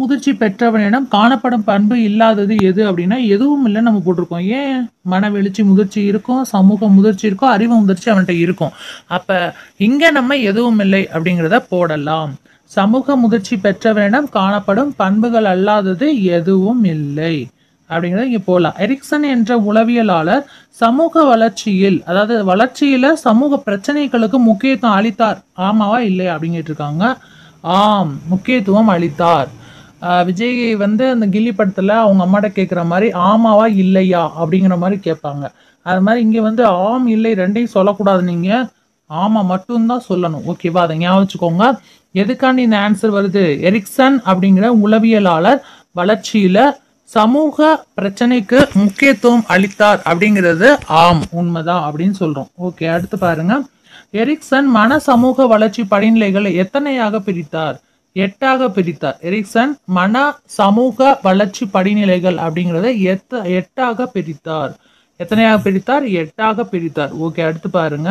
முதிர்ச்சி பெற்றவனிடம் காணப்படும் பண்பு இல்லாதது எது அப்படின்னா எதுவும் இல்லை நம்ம போட்டிருக்கோம் ஏன் மன வெளிச்சி முதிர்ச்சி இருக்கும் சமூக முதிர்ச்சி இருக்கும் அறிவு முதிர்ச்சி அவன்கிட்ட இருக்கும் அப்ப இங்க நம்ம எதுவும் இல்லை அப்படிங்கிறத போடலாம் சமூக முதிர்ச்சி பெற்றவனிடம் காணப்படும் பண்புகள் அல்லாதது எதுவும் இல்லை அப்படிங்கிறத இங்க போடலாம் எரிக்சன் என்ற உளவியலாளர் சமூக வளர்ச்சியில் அதாவது வளர்ச்சியில சமூக பிரச்சனைகளுக்கு முக்கியத்துவம் அளித்தார் ஆமாவா இல்லை அப்படின்னு கேட்டிருக்காங்க ஆம் முக்கியத்துவம் அளித்தார் ஆஹ் விஜய் வந்து அந்த கில்லி படத்துல அவங்க அம்மாட்ட கேட்குற மாதிரி ஆமாவா இல்லையா அப்படிங்கிற மாதிரி கேட்பாங்க அது மாதிரி இங்க வந்து ஆம் இல்லை ரெண்டையும் சொல்லக்கூடாது நீங்க ஆமா மட்டும்தான் சொல்லணும் ஓகேவா அதை ஞாபகம் வச்சுக்கோங்க எதுக்காண்டி இந்த ஆன்சர் வருது எரிக்சன் அப்படிங்கிற உளவியலாளர் வளர்ச்சியில சமூக பிரச்சனைக்கு முக்கியத்துவம் அளித்தார் அப்படிங்கிறது ஆம் உண்மைதான் அப்படின்னு சொல்றோம் ஓகே அடுத்து பாருங்க எரிக்சன் மன சமூக வளர்ச்சி படிநிலைகளை எத்தனையாக பிரித்தார் எட்டாக பிரித்தார் எரிக்சன் மன சமூக வளர்ச்சி படிநிலைகள் அப்படிங்கிறத எத்த எட்டாக பிரித்தார் எத்தனையாக பிரித்தார் எட்டாக பிரித்தார் ஓகே அடுத்து பாருங்க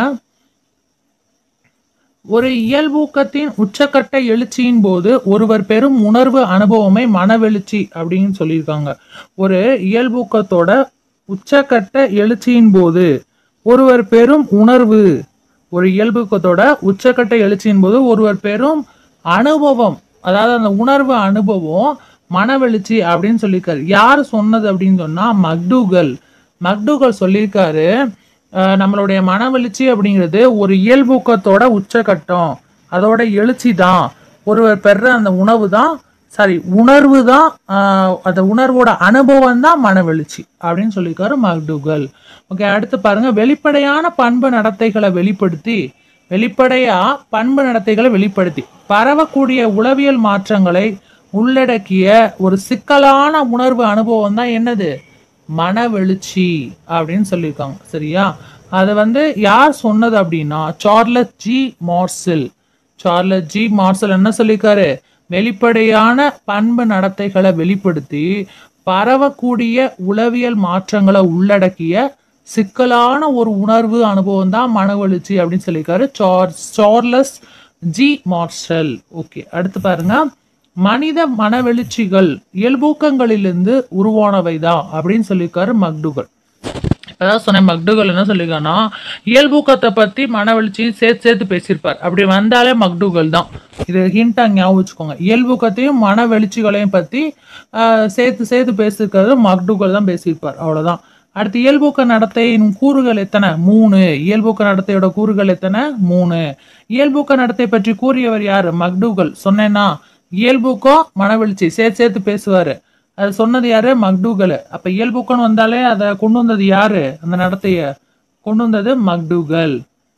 ஒரு இயல்பூக்கத்தின் உச்சக்கட்ட எழுச்சியின் போது ஒருவர் பெரும் உணர்வு அனுபவமே மனவெழுச்சி அப்படின்னு சொல்லியிருக்காங்க ஒரு இயல்பூக்கத்தோட உச்சக்கட்ட எழுச்சியின் போது ஒருவர் பெரும் உணர்வு ஒரு இயல்பூக்கத்தோட உச்சக்கட்ட எழுச்சியின் போது ஒருவர் பெரும் அனுபவம் அதாவது அந்த உணர்வு அனுபவம் மனவெழுச்சி அப்படின்னு சொல்லியிருக்காரு யார் சொன்னது அப்படின்னு சொன்னா மக்டூகல் மக்டூகல் சொல்லியிருக்காரு அஹ் நம்மளுடைய மனவெழுச்சி அப்படிங்கிறது ஒரு இயல்பூக்கத்தோட உச்சகட்டம் அதோட எழுச்சி தான் ஒருவர் பெற அந்த உணவு தான் சாரி உணர்வு தான் ஆஹ் அந்த உணர்வோட அனுபவம் தான் மனவெழுச்சி அப்படின்னு சொல்லியிருக்காரு மக்டூகல் ஓகே அடுத்து பாருங்க வெளிப்படையான பண்பு நடத்தைகளை வெளிப்படுத்தி வெளிப்படையா பண்பு நடத்தைகளை வெளிப்படுத்தி பரவக்கூடிய உளவியல் மாற்றங்களை உள்ளடக்கிய ஒரு சிக்கலான உணர்வு அனுபவம் தான் என்னது மனவெழுச்சி அப்படின்னு சொல்லியிருக்காங்க சரியா அது வந்து யார் சொன்னது அப்படின்னா Charles G Marshall Charles G Marshall என்ன சொல்லியிருக்காரு வெளிப்படையான பண்பு நடத்தைகளை வெளிப்படுத்தி பரவக்கூடிய உளவியல் மாற்றங்களை உள்ளடக்கிய சிக்கலான ஒரு உணர்வு அனுபவம் தான் மனவெழுச்சி அப்படின்னு சொல்லியிருக்காரு sir Charles G Marshall okay அடுத்து பாருங்க மனித மனவெழுச்சிகள் இயல்பூக்கங்களிலிருந்து உருவானவைதான் அப்படின்னு சொல்லியிருக்காரு மக்டுகல் இப்பதான் சொன்னேன் மக்டுகல் என்ன சொல்லியிருக்காருன்னா இயல்பூக்கத்தை பத்தி மனவெழுச்சியும் சேர்த்து சேர்த்து பேசியிருப்பார் அப்படி வந்தாலே மக்டுகல் தான் இது ஹிண்டா ஞாபகம் வச்சுக்கோங்க இயல்பூக்கத்தையும் மனவெழுச்சிகளையும் பத்தி ஆஹ், சேர்த்து சேர்த்து பேசியிருக்கிறது மக்டுகல் தான் பேசியிருப்பார் அவ்வளவுதான் அடுத்து இயல்பூக்க நடத்தையின் கூறுகள் எத்தனை மூணு இயல்பூக்க நடத்தையோட கூறுகள் எத்தனை மூணு இயல்பூக்க நடத்தை பற்றி கூறியவர் யாரு மக்டூகல் சொன்னேன்னா இயல்பூக்கம் மனவெழுச்சி சேர்த்து சேர்த்து பேசுவாரு அது சொன்னது யாரு மக்டூகல் அப்ப இயல்பூக்கம்னு வந்தாலே அதை கொண்டு வந்தது யாரு அந்த நடத்தைய கொண்டு வந்தது McDougall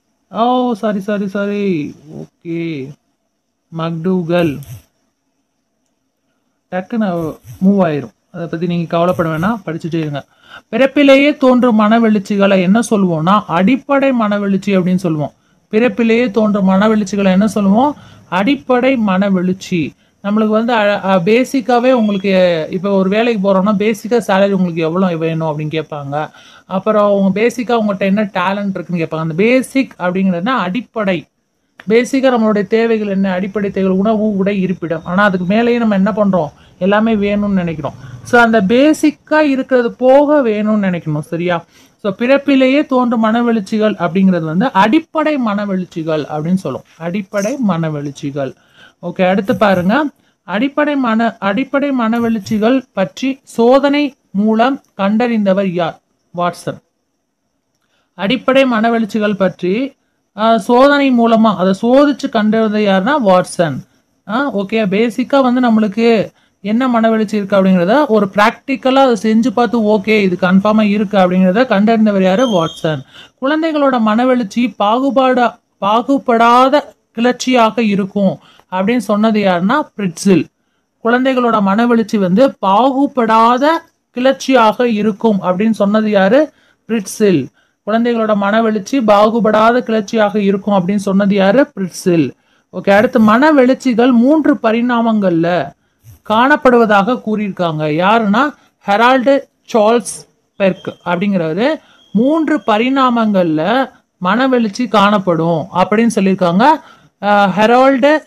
oh sorry sorry sorry okay McDougall டக்குன்னு மூவ் ஆயிரும் அதை பத்தி நீங்க கவலைப்பட வேணாம் படிச்சுட்டே இருங்க பிறப்பிலேயே தோன்றும் மனவெழுச்சிகளை என்ன சொல்லுவோம்னா அடிப்படை மனவெழுச்சி அப்படின்னு சொல்லுவோம் பிறப்பிலேயே தோன்றும் மனவெழுச்சிகளை என்ன சொல்லுவோம் அடிப்படை மனவெழுச்சி நம்மளுக்கு வந்து பேசிக்காவே உங்களுக்கு இப்போ ஒரு வேலைக்கு போறோம்னா பேசிக்கா சேலரி உங்களுக்கு எவ்வளவு வேணும் அப்படின்னு கேட்பாங்க அப்புறம் உங்க பேசிக்கா உங்கள்கிட்ட என்ன டேலண்ட் இருக்குன்னு கேட்பாங்க அந்த பேசிக் அப்படிங்கிறதுனா அடிப்படை பேசிக்காக நம்மளுடைய தேவைகள் என்ன அடிப்படை தேவைகள் உணவு உடை இருப்பிடம் ஆனால் அதுக்கு மேலேயே நம்ம என்ன பண்ணுறோம் எல்லாமே வேணும்னு நினைக்கிறோம் ஸோ அந்த பேசிக்காக இருக்கிறது போக வேணும்னு நினைக்கணும் சரியா ஸோ பிறப்பிலேயே தோன்றும் மனவெழுச்சிகள் அப்படிங்கிறது வந்து அடிப்படை மனவெழுச்சிகள் அப்படின்னு சொல்லும் அடிப்படை மனவெழுச்சிகள் ஓகே அடுத்து பாருங்க அடிப்படை மன அடிப்படை மனவெழுச்சிகள் பற்றி சோதனை மூலம் கண்டறிந்தவர் யார் வாட்சன் அடிப்படை மனவெழுச்சிகள் பற்றி ஆஹ், சோதனை மூலமா அதை சோதிச்சு கண்டது யாருன்னா வாட்சன் ஓகே பேசிக்கா வந்து நம்மளுக்கு என்ன மனவெழுச்சி இருக்கு அப்படிங்கிறத ஒரு ப்ராக்டிக்கலா அதை செஞ்சு பார்த்து ஓகே இது கன்ஃபார்மா இருக்கு அப்படிங்கிறத கண்டறிந்தவர் யாரு வாட்சன் குழந்தைகளோட மனவெழுச்சி பாகுபாட பாகுபடாத கிளர்ச்சியாக இருக்கும் அப்படின்னு சொன்னது யாருன்னா பிரிட்ஸில் குழந்தைகளோட மனவெழுச்சி வந்து பாகுபடாத கிளர்ச்சியாக இருக்கும் அப்படின்னு சொன்னது யாரு பிரிட்ஸில் குழந்தைகளோட மனவெழுச்சி பாகுபடாத கிளர்ச்சியாக இருக்கும் அப்படின்னு சொன்னது யாரு பிரிட்ஸில் ஓகே அடுத்து மனவெழுச்சிகள் மூன்று பரிணாமங்கள்ல காணப்படுவதாக கூறியிருக்காங்க யாருன்னா ஹெரால்டு சார்ல்ஸ் பெர்க் அப்படிங்கிறவரு மூன்று பரிணாமங்கள்ல மனவெழுச்சி காணப்படும் அப்படின்னு சொல்லியிருக்காங்க ah, Harold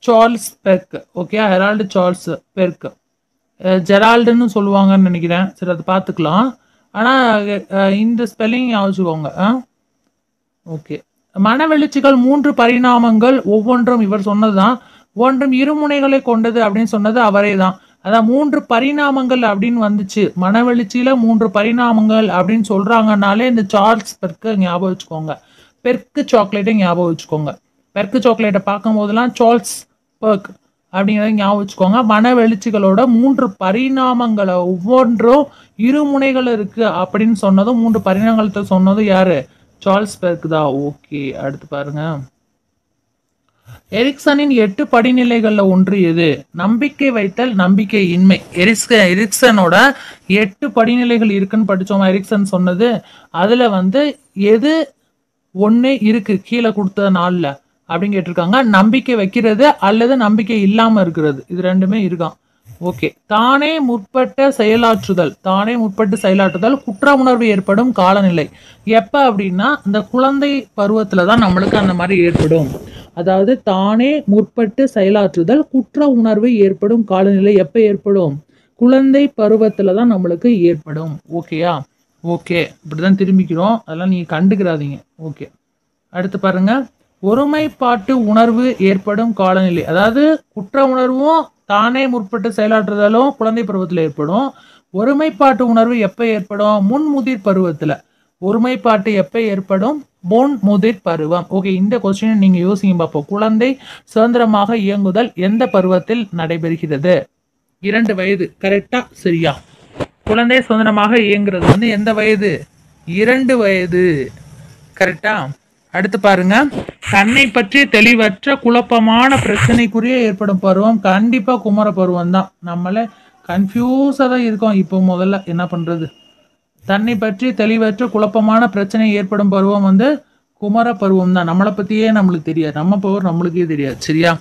Charles Berg okay Harold Charles Berg ah ஜெரால்டுன்னு சொல்லுவாங்கன்னு நினைக்கிறேன் சரி அதை பார்த்துக்கலாம் ஆனால் இந்த ஸ்பெல்லிங் யோசிச்சுக்கோங்க ஆ ஓகே மனவெழுச்சிகள் மூன்று பரிணாமங்கள் ஒவ்வொன்றும் இவர் சொன்னதுதான் ஒன்றும் இருமுனைகளை கொண்டது அப்படின்னு சொன்னது அவரே தான் அதான் மூன்று பரிணாமங்கள் அப்படின்னு வந்துச்சு மனவெழுச்சியில மூன்று பரிணாமங்கள் அப்படின்னு சொல்றாங்கனாலே இந்த சார்ல்ஸ் பெர்க்கு ஞாபகம் வச்சுக்கோங்க பெர்க்கு சாக்லேட்டை ஞாபகம் வச்சுக்கோங்க பெர்க்கு சாக்லேட்டை பார்க்கும் போதெல்லாம் சார்ல்ஸ் பெர்க் அப்படிங்கிறத ஞாபகம் வச்சுக்கோங்க மனவெழுச்சிகளோட மூன்று பரிணாமங்களை ஒவ்வொன்றும் இருமுனைகள் இருக்கு அப்படின்னு சொன்னதும் மூன்று பரிணாமத்தை சொன்னதும் யாரு சார்ல்ஸ் பெர்க் தான் ஓகே அடுத்து பாருங்க எரிக்சனின் எட்டு படிநிலைகள்ல ஒன்று எது நம்பிக்கை வைத்தல் நம்பிக்கை இன்மை எரிக்ச எரிக்சனோட எட்டு படிநிலைகள் இருக்குன்னு படிச்சோமா எரிக்சன் சொன்னது அதுல வந்து எது ஒண்ணு இருக்கு கீழே கொடுத்த நாள்ல அப்படின்னு கேட்டிருக்காங்க நம்பிக்கை வைக்கிறது அல்லது நம்பிக்கை இல்லாம இருக்கிறது இது ரெண்டுமே இருக்கான் ஓகே தானே முற்பட்ட செயலாற்றுதல் தானே முற்பட்டு செயலாற்றுதல் குற்ற உணர்வு ஏற்படும் காலநிலை எப்ப அப்படின்னா இந்த குழந்தை பருவத்துல தான் நம்மளுக்கு அந்த மாதிரி ஏற்படும் அதாவது தானே முற்பட்டு செயலாற்றுதல் குற்ற உணர்வு ஏற்படும் காலநிலை எப்ப ஏற்படும் குழந்தை பருவத்துல தான் நம்மளுக்கு ஏற்படும் ஓகேயா ஓகே இப்படிதான் திரும்பிக்கிறோம் அதெல்லாம் நீங்க கண்டுக்கிறாதீங்க ஓகே அடுத்து பாருங்க ஒருமைப்பாட்டு உணர்வு ஏற்படும் காலநிலை அதாவது குற்ற உணர்வும் தானே முற்பட்டு செயலாற்றுதலும் குழந்தை பருவத்தில் ஏற்படும் ஒருமைப்பாட்டு உணர்வு எப்போ ஏற்படும் முன்முதிர் பருவத்தில் ஒருமைப்பாட்டு எப்போ ஏற்படும் முன் முதிர் பருவம் ஓகே இந்த கொஸ்டின் நீங்க யோசிங்க பார்ப்போம் குழந்தை சுதந்திரமாக இயங்குதல் எந்த பருவத்தில் நடைபெறுகிறது இரண்டு வயது கரெக்டா சரியா குழந்தை சுதந்திரமாக இயங்குறது வந்து எந்த வயது இரண்டு வயது கரெக்டா அடுத்து பாருங்க தன்னை பற்றி தெளிவற்ற குழப்பமான பிரச்சனைக்குரிய ஏற்படும் பருவம் கண்டிப்பா குமர பருவம் தான் நம்மள கன்ஃபியூஸா தான் இருக்கோம் இப்போ முதல்ல என்ன பண்றது தன்னை பற்றி தெளிவற்ற குழப்பமான பிரச்சனை ஏற்படும் பருவம் வந்து குமர பருவம் தான் நம்மளை பத்தியே நம்மளுக்கு தெரியாது நம்ம பவர் நம்மளுக்கே தெரியாது சரியா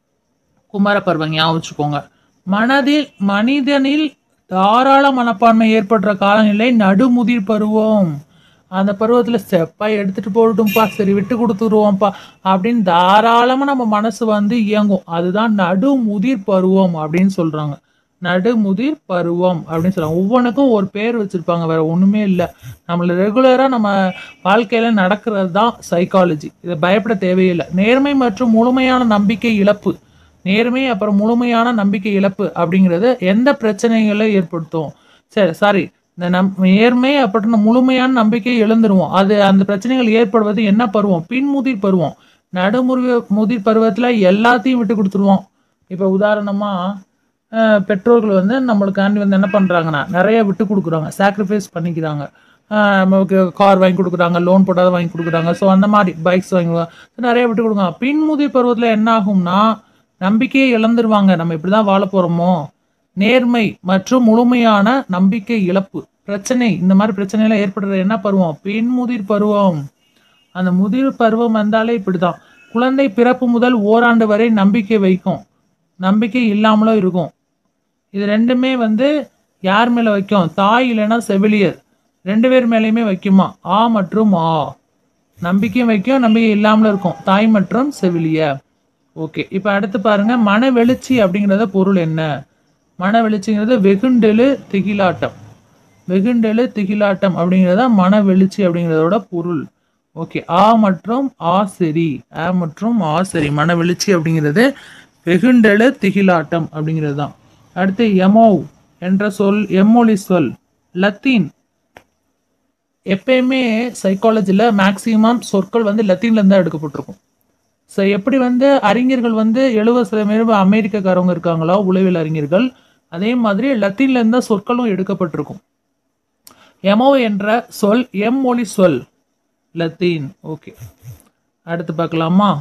குமார பருவம் ஞாபகம் வச்சுக்கோங்க மனதில் மனிதனில் தாராள மனப்பான்மை ஏற்படுற காலநிலை நடுமுதிர் பருவம் அந்த பருவத்துல செப்பா எடுத்துட்டு போகட்டும்ப்பா சரி விட்டு கொடுத்துருவோம்ப்பா அப்படின்னு தாராளமா நம்ம மனசு வந்து இயங்கும் அதுதான் நடுமுதிர் பருவம் அப்படின்னு சொல்றாங்க நடுமுதிர் பருவம் அப்படின்னு சொல்றாங்க ஒவ்வொன்றுக்கும் ஒரு பேர் வச்சிருப்பாங்க வேற ஒண்ணுமே இல்லை நம்மள ரெகுலரா நம்ம வாழ்க்கையில நடக்கிறது தான் சைக்காலஜி இதை பயப்பட தேவையில்லை நேர்மை மற்றும் முழுமையான நம்பிக்கை இழப்பு நேர்மை அப்புறம் முழுமையான நம்பிக்கை இழப்பு அப்படிங்கிறது எந்த பிரச்சனைகளை ஏற்படுத்தும் சரி சாரி இந்த நம் நேர்மை அப்படின்னு முழுமையான நம்பிக்கை இழந்துருவோம் அது அந்த பிரச்சனைகள் ஏற்படுவது என்ன பருவம் பின்முதிர் பருவம் நடுமுறை முதிர் பருவத்துல எல்லாத்தையும் விட்டு கொடுத்துருவோம் இப்போ உதாரணமா அஹ், பெற்றோர்கள் வந்து நம்மளுக்காண்டி வந்து என்ன பண்றாங்கன்னா நிறைய விட்டு கொடுக்குறாங்க சாக்ரிஃபைஸ் பண்ணிக்கிறாங்க அஹ், நமக்கு கார் வாங்கி கொடுக்குறாங்க லோன் போட்டாத வாங்கி கொடுக்குறாங்க ஸோ அந்த மாதிரி பைக்ஸ் வாங்கி கொடு- நிறைய விட்டு கொடுக்குறாங்க பின்முதிர் பருவத்தில் என்ன ஆகும்னா நம்பிக்கையை இழந்துருவாங்க நம்ம இப்படிதான் வாழ போறோமோ நேர்மை மற்றும் முழுமையான நம்பிக்கை இழப்பு பிரச்சனை இந்த மாதிரி பிரச்சனை எல்லாம் ஏற்படுறது என்ன பருவம் பின்முதிர் பருவம் அந்த முதிர் பருவம் வந்தாலே இப்படிதான் குழந்தை பிறப்பு முதல் ஓராண்டு வரை நம்பிக்கை வைக்கும் நம்பிக்கை இல்லாமலும் இருக்கும் இது ரெண்டுமே வந்து யார் மேல வைக்கும் தாய் இல்லைன்னா செவிலியர் ரெண்டு பேர் மேலேயுமே வைக்குமா ஆ மற்றும் ஆ நம்பிக்கையும் வைக்கும் நம்பிக்கை இல்லாமலும் இருக்கும் தாய் மற்றும் செவிலியர் ஓகே இப்போ அடுத்து பாருங்க மன வெளிச்சி அப்படிங்கிறத பொருள் என்ன மன வெளிச்சிங்கிறது வெகுண்டெழு திகிலாட்டம் வெகுண்டெழு திகிலாட்டம் அப்படிங்கிறத மன வெளிச்சி அப்படிங்கிறதோட பொருள் ஓகே ஆ மற்றும் ஆ சரி ஆ மற்றும் ஆ சரி மன வெளிச்சி அப்படிங்கிறது வெகுண்டெழு திகிலாட்டம் அப்படிங்கிறது தான் அடுத்து எமோவ் என்ற சொல் எம்மொழி சொல் லத்தீன் எப்பயுமே சைக்காலஜியில் மேக்சிமம் சொற்கள் வந்து லத்தீன்லேருந்து தான் எடுக்கப்பட்டிருக்கும் ஸோ எப்படி வந்து அறிஞர்கள் வந்து எழுபது சதவீதம் அமெரிக்கக்காரவங்க இருக்காங்களோ உளவியல் அறிஞர்கள் அதே மாதிரி லத்தீன்லேருந்து தான் சொற்களும் எடுக்கப்பட்டிருக்கும் எமோ என்ற சொல் எம் மொழி சொல் லத்தீன் ஓகே அடுத்து பார்க்கலாமா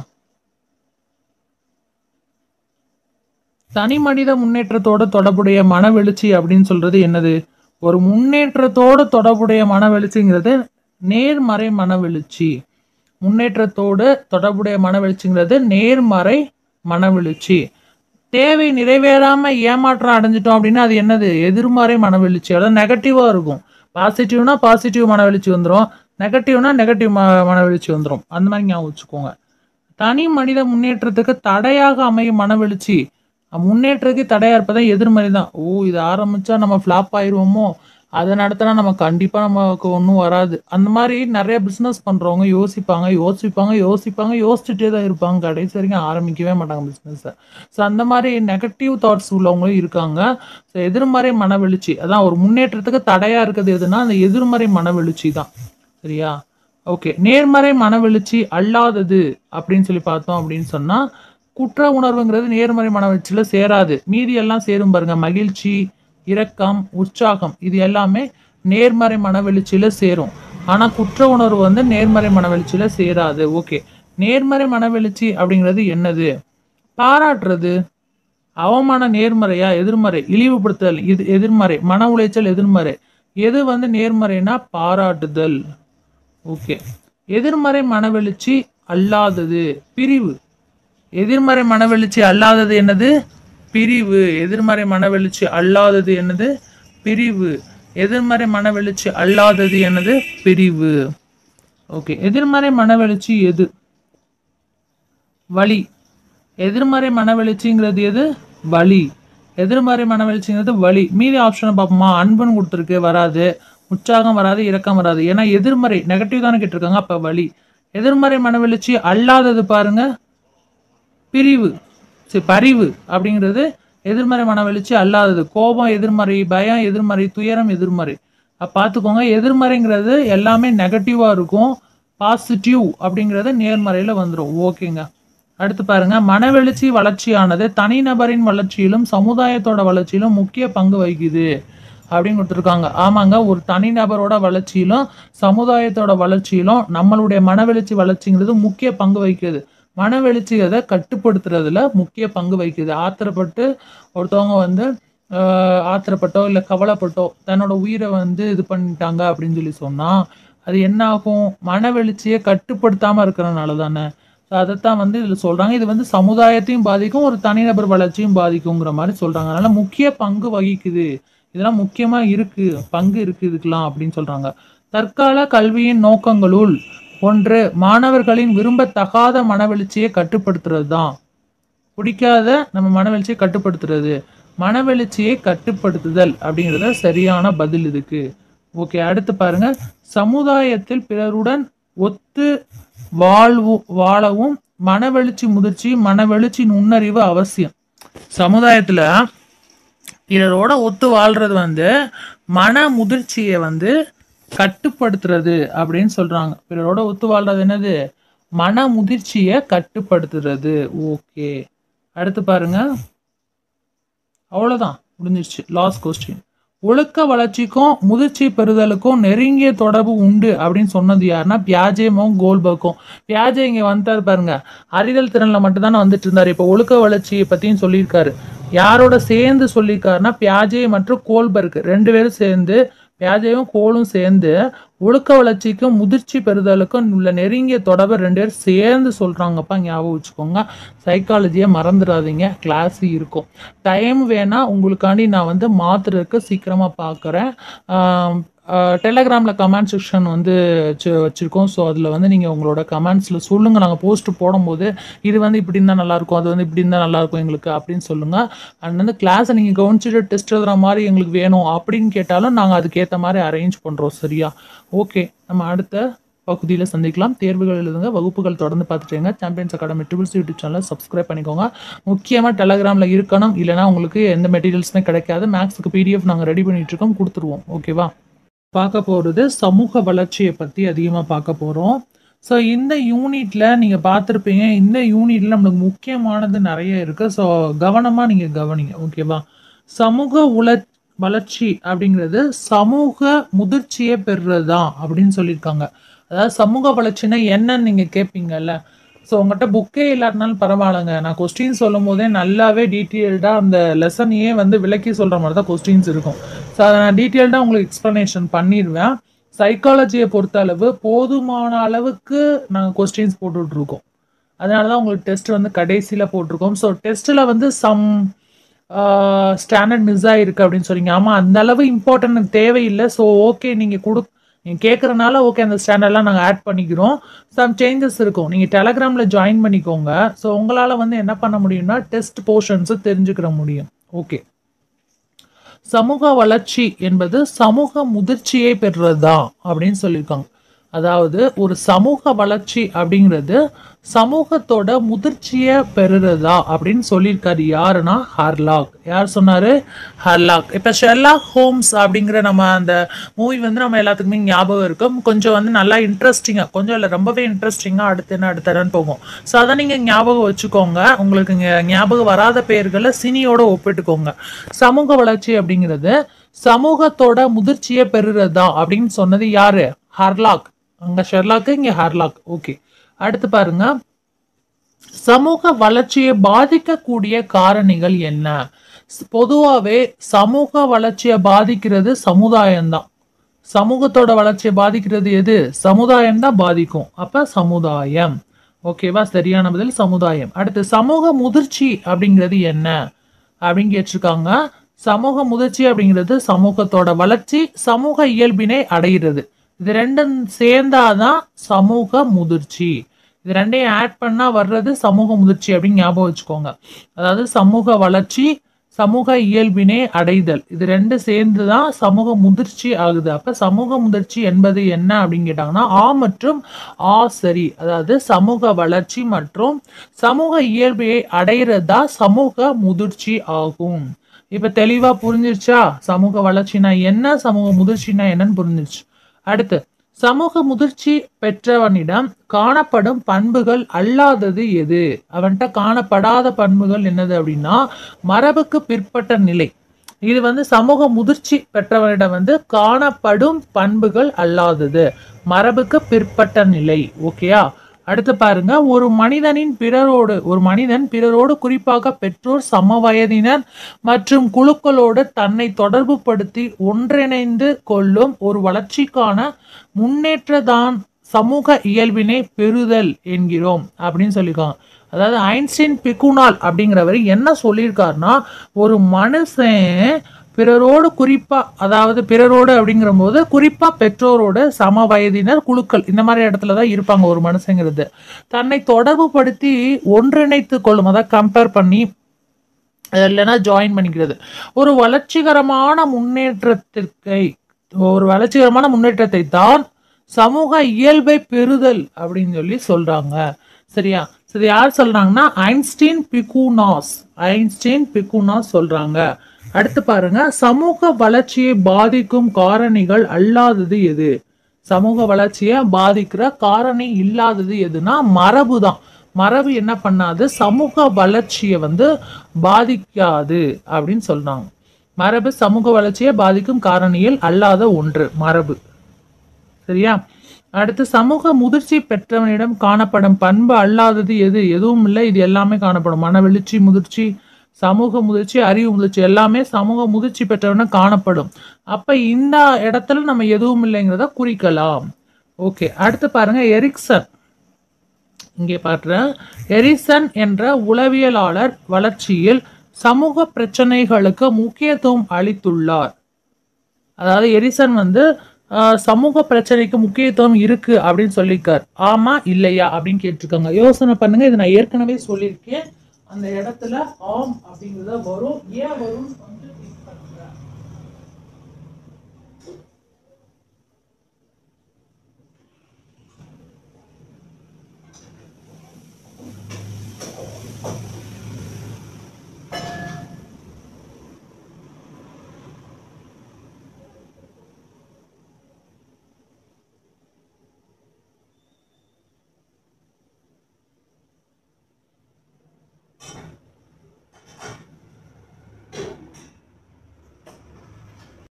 தனி மனித முன்னேற்றத்தோட தொடர்புடைய மனவெழுச்சி அப்படின்னு சொல்றது என்னது ஒரு முன்னேற்றத்தோடு தொடர்புடைய மனவெழுச்சிங்கிறது நேர்மறை மனவெழுச்சி முன்னேற்றத்தோடு தொடர்புடைய மனவெழுச்சிங்கிறது நேர்மறை மனவெழுச்சி தேவை நிறைவேறாம ஏமாற்றம் அடைஞ்சிட்டோம் அப்படின்னா அது என்னது எதிர்மறை மனவெழுச்சி அதாவது நெகட்டிவா இருக்கும் பாசிட்டிவ்னா பாசிட்டிவ் மனவெழுச்சி வந்துடும் நெகட்டிவ்னா நெகட்டிவ் ம மனவெழுச்சி வந்துடும் அந்த மாதிரி ஞாபகம் வச்சுக்கோங்க தனி மனித முன்னேற்றத்துக்கு தடையாக அமையும் மனவெழுச்சி அஹ் முன்னேற்றத்துக்கு தடையா இருப்பதான் எதிர்மறை தான் ஓ இது ஆரம்பிச்சா நம்ம ஃப்ளாப் ஆயிருவோமோ அதை நடத்தினா நம்ம கண்டிப்பா நமக்கு ஒன்றும் வராது அந்த மாதிரி நிறைய பிஸ்னஸ் பண்றவங்க யோசிப்பாங்க யோசிப்பாங்க யோசிப்பாங்க யோசிச்சுட்டே தான் இருப்பாங்க கடைசி வரைக்கும் ஆரம்பிக்கவே மாட்டாங்க பிஸ்னஸை ஸோ அந்த மாதிரி நெகட்டிவ் தாட்ஸ் உள்ளவங்களும் இருக்காங்க ஸோ எதிர்மறை மனவெழுச்சி அதான் ஒரு முன்னேற்றத்துக்கு தடையா இருக்குது எதுனா அந்த எதிர்மறை மனவெழுச்சி தான் சரியா ஓகே நேர்மறை மனவெழுச்சி அல்லாதது அப்படின்னு சொல்லி பார்த்தோம் அப்படின்னு சொன்னா குற்ற உணர்வுங்கிறது நேர்மறை மனவெழுச்சியில சேராது மீதி எல்லாம் சேரும் பாருங்க மகிழ்ச்சி இரக்கம் உற்சாகம் இது எல்லாமே நேர்மறை மனவெழுச்சியில சேரும் ஆனா குற்ற உணர்வு வந்து நேர்மறை மனவெழுச்சியில சேராது ஓகே நேர்மறை மனவெழுச்சி அப்படிங்கிறது என்னது பாராட்டுறது அவமான நேர்மறையா எதிர்மறை இழிவுபடுத்துதல் இது எதிர்மறை மன உளைச்சல் எதிர்மறை எது வந்து நேர்மறைனா பாராட்டுதல் ஓகே எதிர்மறை மனவெழுச்சி அல்லாதது பிரிவு எதிர்மறை மனவெழுச்சி அல்லாதது என்னது பிரிவு எதிர்மறை மனவெழுச்சி அல்லாதது என்னது பிரிவு எதிர்மறை மனவெழுச்சி அல்லாதது என்னது பிரிவு ஓகே எதிர்மறை மனவெழுச்சி எது வலி எதிர்மறை மனவெழுச்சிங்கிறது எது வலி எதிர்மறை மனவெழுச்சிங்கிறது வலி மீதி ஆப்ஷனை பார்ப்போமா அன்புன்னு கொடுத்துருக்கு வராது உற்சாகம் வராது இரக்கம் வராது ஏன்னா எதிர்மறை நெகட்டிவ் தானே கேட்டிருக்காங்க அப்ப வலி எதிர்மறை மனவெழுச்சி அல்லாதது பாருங்க பிரிவு சரி பரிவு அப்படிங்கிறது எதிர்மறை மனவெழுச்சி அல்லாதது கோபம் எதிர்மறை பயம் எதிர்மறை துயரம் எதிர்மறை அப்ப பார்த்துக்கோங்க எதிர்மறைங்கிறது எல்லாமே நெகட்டிவாக இருக்கும் பாசிட்டிவ் அப்படிங்கிறது நேர்மறையில் வந்துடும் ஓகேங்க அடுத்து பாருங்க மனவெழுச்சி வளர்ச்சியானது தனிநபரின் வளர்ச்சியிலும் சமுதாயத்தோட வளர்ச்சியிலும் முக்கிய பங்கு வகிக்குது அப்படின்னு கொடுத்துருக்காங்க ஆமாங்க ஒரு தனிநபரோட வளர்ச்சியிலும் சமுதாயத்தோட வளர்ச்சியிலும் நம்மளுடைய மனவெழுச்சி வளர்ச்சிங்கிறது முக்கிய பங்கு வகிக்குது மனவெழுச்சி அதை கட்டுப்படுத்துறதுல முக்கிய பங்கு வகிக்குது ஆத்திரப்பட்டு ஒருத்தவங்க வந்து ஆஹ், ஆத்திரப்பட்டோ இல்லை கவலைப்பட்டோ தன்னோட உயிரை வந்து இது பண்ணிட்டாங்க அப்படின்னு சொல்லி சொன்னா அது என்ன ஆகும் மனவெழுச்சியை கட்டுப்படுத்தாம இருக்கிறனால தானே ஸோ அதைத்தான் வந்து இதில் சொல்றாங்க இது வந்து சமுதாயத்தையும் பாதிக்கும் ஒரு தனிநபர் வளர்ச்சியும் பாதிக்குங்கிற மாதிரி சொல்றாங்க அதனால முக்கிய பங்கு வகிக்குது இதெல்லாம் முக்கியமா இருக்கு பங்கு இருக்கு இதுக்கெல்லாம் அப்படின்னு சொல்றாங்க தற்கால கல்வியின் நோக்கங்களுள் ஒன்று மாணவர்களின் விரும்பத்தகாத மனவெழுச்சியை கட்டுப்படுத்துறது தான் பிடிக்காத நம்ம மனவெழுச்சியை கட்டுப்படுத்துறது மனவெழுச்சியை கட்டுப்படுத்துதல் அப்படிங்கிறது சரியான பதில் இதுக்கு ஓகே அடுத்து பாருங்க சமுதாயத்தில் பிறருடன் ஒத்து வாழ்வு வாழவும் மனவெழுச்சி முதிர்ச்சி மனவெழுச்சி நுண்ணறிவு அவசியம் சமுதாயத்துல பிறரோட ஒத்து வாழ்றது வந்து மன முதிர்ச்சியை வந்து கட்டுப்படுத்துறது அப்படின்னு சொல்றாங்க பிறரோட ஒத்து வாழ்றது என்னது மன முதிர்ச்சியை கட்டுப்படுத்துறது ஓகே அடுத்து பாருங்க அவ்வளவுதான் முடிஞ்சிருச்சு லாஸ்ட் கொஸ்டின் ஒழுக்க வளர்ச்சிக்கும் முதிர்ச்சி பெறுதலுக்கும் நெருங்கிய தொடர்பு உண்டு அப்படின்னு சொன்னது யாருன்னா பியாஜேமும் கோல்பர்க்கும் பியாஜே இங்க வந்தாரு பாருங்க அறிதல் திறன்ல மட்டும் தானே வந்துட்டு இருந்தாரு இப்போ ஒழுக்க வளர்ச்சியை பத்தியும் சொல்லியிருக்காரு யாரோட சேர்ந்து சொல்லியிருக்காருன்னா பியாஜே மற்றும் கோல்பர்க் ரெண்டு பேரும் சேர்ந்து பியாஜேவும் கோலும் சேர்ந்து ஒழுக்க வளர்ச்சிக்கும் முதிர்ச்சி பெறுதலுக்கும் உள்ள நெருங்கிய தொடர்பை ரெண்டு பேரும் சேர்ந்து சொல்றாங்கப்பா ஞாபகம் வச்சுக்கோங்க சைக்காலஜியை மறந்துடாதீங்க கிளாஸ் இருக்கும் டைம் வேணா உங்களுக்காண்டி நான் வந்து மாத்துறதுக்கு சீக்கிரமா பார்க்குறேன் டெலகிராமில் கமெண்ட் செக்ஷன் வந்து வச்சு வச்சுருக்கோம் ஸோ அதில் வந்து நீங்கள் உங்களோட கமெண்ட்ஸில் சொல்லுங்கள் நாங்கள் போஸ்ட் போடும்போது இது வந்து இப்படி இருந்தால் நல்லாயிருக்கும் அது வந்து இப்படி இருந்தால் நல்லாயிருக்கும் எங்களுக்கு அப்படின்னு சொல்லுங்கள் அண்ட் வந்து கிளாஸை நீங்கள் கவனிச்சுட்டு டெஸ்ட் எழுதுற மாதிரி எங்களுக்கு வேணும் அப்படின்னு கேட்டாலும் நாங்கள் அதுக்கேற்ற மாதிரி அரேஞ்ச் பண்ணுறோம் சரியா ஓகே நம்ம அடுத்த பகுதியில் சந்திக்கலாம் தேர்வுகள் எழுதுங்க வகுப்புகள் தொடர்ந்து பார்த்துட்டேங்க சாம்பியன்ஸ் அகாடமி ட்ரிபிள்ஸ் யூடியூப் சேனலை சப்ஸ்கிரைப் பண்ணிக்கோங்க முக்கியமாக டெலகிராமில் இருக்கணும் இல்லைனா உங்களுக்கு எந்த மெட்டீரியல்ஸுமே கிடைக்காது மேக்ஸுக்கு பிடிஎஃப் நாங்கள் ரெடி பண்ணிட்டு இருக்கோம் கொடுத்துருவோம் ஓகேவா பார்க்க போகிறது சமூக வளர்ச்சியை பற்றி அதிகமாக பார்க்க போகிறோம் ஸோ இந்த யூனிட்ல நீங்கள் பார்த்துருப்பீங்க இந்த யூனிட்ல நம்மளுக்கு முக்கியமானது நிறைய இருக்கு ஸோ கவனமாக நீங்கள் கவனிங்க ஓகேவா சமூக உல வளர்ச்சி அப்படிங்கிறது சமூக முதிர்ச்சியை பெறுறது தான் அப்படின்னு சொல்லியிருக்காங்க அதாவது சமூக வளர்ச்சினா என்னன்னு நீங்கள் கேட்பீங்கல்ல ஸோ உங்கள்கிட்ட புக்கே இல்லாட்டினாலும் பரவாயில்லைங்க நான் கொஸ்டின் சொல்லும் போதே நல்லாவே டீட்டெயில்டாக அந்த லெசனையே வந்து விளக்கி சொல்கிற மாதிரி தான் கொஸ்டின்ஸ் இருக்கும் ஸோ அதை நான் டீட்டெயில்டாக உங்களுக்கு எக்ஸ்ப்ளனேஷன் பண்ணிடுவேன் சைக்காலஜியை பொறுத்த அளவு போதுமான அளவுக்கு நாங்கள் கொஸ்டின்ஸ் போட்டுட்ருக்கோம் அதனால தான் உங்களுக்கு டெஸ்ட் வந்து கடைசியில் போட்டிருக்கோம் ஸோ டெஸ்ட்டில் வந்து சம் ஸ்டாண்டர்ட் மிஸ் ஆகிருக்கு அப்படின்னு சொல்றீங்க ஆமாம் அந்த அளவு இம்பார்ட்டன்ட் தேவையில்லை ஸோ ஓகே நீங்கள் கொடு நீங்கள் கேட்குறனால ஓகே அந்த ஸ்டாண்டர்ட்லாம் நாங்கள் ஆட் பண்ணிக்கிறோம் சம் சேஞ்சஸ் இருக்கும் நீங்கள் டெலகிராமில் ஜாயின் பண்ணிக்கோங்க ஸோ உங்களால் வந்து என்ன பண்ண முடியும்னா டெஸ்ட் போர்ஷன்ஸை தெரிஞ்சுக்கிற முடியும் ஓகே சமூக வளர்ச்சி என்பது சமூக முதிர்ச்சியை பெறுறதா அப்படின்னு சொல்லியிருக்காங்க அதாவது ஒரு சமூக வளர்ச்சி அப்படிங்கிறது சமூகத்தோட முதிர்ச்சியை பெறுறதா அப்படின்னு சொல்லியிருக்காரு யாருன்னா ஹர்லாக் யார் சொன்னாரு ஹர்லாக் இப்போ ஷெர்லாக் ஹோம்ஸ் அப்படிங்கிற நம்ம அந்த மூவி வந்து நம்ம எல்லாத்துக்குமே ஞாபகம் இருக்கும் கொஞ்சம் வந்து நல்லா இன்ட்ரெஸ்டிங்காக கொஞ்சம் இல்லை ரொம்பவே இன்ட்ரெஸ்டிங்காக அடுத்து என்ன அடுத்தரன்னு போகும் ஸோ அதை நீங்கள் ஞாபகம் வச்சுக்கோங்க உங்களுக்கு இங்கே ஞாபகம் வராத பெயர்களை சினியோட ஒப்பிட்டுக்கோங்க சமூக வளர்ச்சி அப்படிங்கிறது சமூகத்தோட முதிர்ச்சியை பெறுறதா அப்படின்னு சொன்னது யாரு ஹர்லாக் அங்க ஷெர்லாக்கு இங்க ஹர்லாக் ஓகே அடுத்து பாருங்க சமூக வளர்ச்சியை பாதிக்கக்கூடிய காரணிகள் என்ன ஸ்- பொதுவாவே சமூக வளர்ச்சியை பாதிக்கிறது சமுதாயம்தான் சமூகத்தோட வளர்ச்சியை பாதிக்கிறது எது சமுதாயம் தான் பாதிக்கும் அப்ப சமுதாயம் ஓகேவா சரியான பதில் சமுதாயம் அடுத்து சமூக முதிர்ச்சி அப்படிங்கிறது என்ன அப்படின்னு கேட்டிருக்காங்க சமூக முதிர்ச்சி அப்படிங்கிறது சமூகத்தோட வளர்ச்சி சமூக இயல்பினை அடைகிறது இது ரெண்டும் சேர்ந்தாதான் சமூக முதிர்ச்சி இது ரெண்டையும் ஆட் பண்ணா வர்றது சமூக முதிர்ச்சி அப்படின்னு ஞாபகம் வச்சுக்கோங்க அதாவது சமூக வளர்ச்சி சமூக இயல்பினை அடைதல் இது ரெண்டு சேர்ந்து தான் சமூக முதிர்ச்சி ஆகுது அப்ப சமூக முதிர்ச்சி என்பது என்ன அப்படின்னு கேட்டாங்கன்னா ஆ மற்றும் ஆ சரி அதாவது சமூக வளர்ச்சி மற்றும் சமூக இயல்பை அடையிறதா சமூக முதிர்ச்சி ஆகும் இப்ப தெளிவா புரிஞ்சிருச்சா சமூக வளர்ச்சினா என்ன சமூக முதிர்ச்சினா என்னன்னு புரிஞ்சிருச்சு அடுத்து சமூக முதிர்ச்சி பெற்றவனிடம் காணப்படும் பண்புகள் அல்லாதது எது அவன்கிட்ட காணப்படாத பண்புகள் என்னது அப்படின்னா மரபுக்கு பிற்பட்ட நிலை இது வந்து சமூக முதிர்ச்சி பெற்றவனிடம் வந்து காணப்படும் பண்புகள் அல்லாதது மரபுக்கு பிற்பட்ட நிலை ஓகேயா அடுத்து பாருங்க ஒரு மனிதனின் பிறரோடு ஒரு மனிதன் பிறரோடு குறிப்பாக பெற்றோர் சமவயதினர் மற்றும் குழுக்களோடு தன்னை தொடர்புபடுத்தி ஒன்றிணைந்து கொள்ளும் ஒரு வளர்ச்சிக்கான முன்னேற்றதான் சமூக இயல்பினை பெறுதல் என்கிறோம் அப்படின்னு சொல்லியிருக்காங்க அதாவது ஐன்ஸ்டீன் பிகுனால் அப்படிங்கிறவர் என்ன சொல்லியிருக்காருன்னா ஒரு மனுஷன் பிறரோடு குறிப்பா அதாவது பிறரோடு அப்படிங்கிற போது குறிப்பா பெற்றோரோடு சம வயதினர் குழுக்கள் இந்த மாதிரி இடத்துல தான் இருப்பாங்க ஒரு மனுஷங்கிறது தன்னை தொடர்பு படுத்தி ஒன்றிணைத்து கொள்ளும் அதாவது கம்பேர் பண்ணி அது இல்லைன்னா ஜாயின் பண்ணிக்கிறது ஒரு வளர்ச்சிகரமான முன்னேற்றத்திற்கை ஒரு வளர்ச்சிகரமான முன்னேற்றத்தை தான் சமூக இயல்பை பெறுதல் அப்படின்னு சொல்லி சொல்றாங்க சரியா சரி யார் சொல்றாங்கன்னா ஐன்ஸ்டீன் பிகுனாஸ் ஐன்ஸ்டீன் பிகுனாஸ் சொல்றாங்க அடுத்து பாருங்க சமூக வளர்ச்சியை பாதிக்கும் காரணிகள் அல்லாதது எது சமூக வளர்ச்சியை பாதிக்கிற காரணி இல்லாதது எதுனா மரபு தான் மரபு என்ன பண்ணாது சமூக வளர்ச்சியை வந்து பாதிக்காது அப்படின்னு சொல்றாங்க மரபு சமூக வளர்ச்சியை பாதிக்கும் காரணியில் அல்லாத ஒன்று மரபு சரியா அடுத்து சமூக முதிர்ச்சி பெற்றவனிடம் காணப்படும் பண்பு அல்லாதது எது எதுவும் இல்லை இது எல்லாமே காணப்படும் மனவெழுச்சி முதிர்ச்சி சமூக முதிர்ச்சி அறிவு முதிர்ச்சி எல்லாமே சமூக முதிர்ச்சி பெற்றவன காணப்படும் அப்ப இந்த இடத்துல நம்ம எதுவும் இல்லைங்கிறத குறிக்கலாம் ஓகே அடுத்து பாருங்க எரிக்சன் இங்கே பாடுறேன் எரிசன் என்ற உளவியலாளர் வளர்ச்சியில் சமூக பிரச்சனைகளுக்கு முக்கியத்துவம் அளித்துள்ளார் அதாவது எரிசன் வந்து ஆஹ், சமூக பிரச்சனைக்கு முக்கியத்துவம் இருக்கு அப்படின்னு சொல்லியிருக்கார் ஆமா இல்லையா அப்படின்னு கேட்டிருக்காங்க யோசனை பண்ணுங்க இது நான் ஏற்கனவே சொல்லியிருக்கேன் அந்த இடத்துல ஆம் அப்படிங்கிறத வரும் ஏன் வரும்